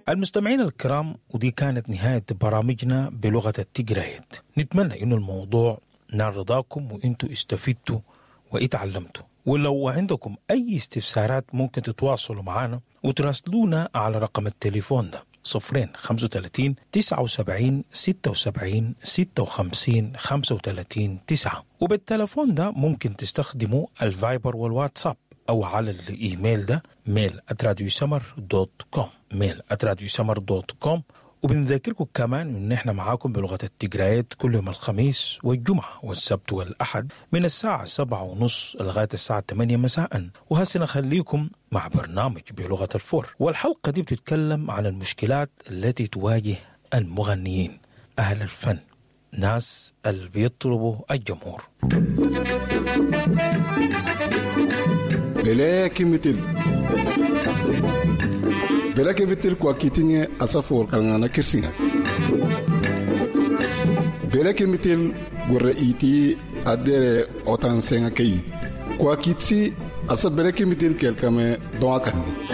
المستمعين الكرام ودي كانت نهاية برامجنا بلغة التجرايت نتمنى إنه الموضوع نال رضاكم وإنتوا استفدتوا واتعلمتوا ولو عندكم أي استفسارات ممكن تتواصلوا معنا وتراسلونا على رقم التليفون ده صفرين خمسة وتلاتين تسعة وسبعين ستة وسبعين ستة وخمسين خمسة وتلاتين تسعة وبالتلفون ده ممكن تستخدموا الفايبر والواتساب أو على الإيميل ده ميل @radiosummer دوت كوم ميل @radiosummer دوت كوم وبنذكركم كمان ان احنا معاكم بلغه التجرايات كل يوم الخميس والجمعه والسبت والاحد من الساعه سبعة ونص لغايه الساعه 8 مساء وهسه نخليكم مع برنامج بلغه الفور والحلقه دي بتتكلم عن المشكلات التي تواجه المغنيين اهل الفن ناس اللي بيطلبوا الجمهور beleki mitil beleki mitil kwa kitinye asafor kalngana kirsinga beleki mitil gurre iti adere otan senga kei kwa kitsi asa beleki mitil kelkame doa kandi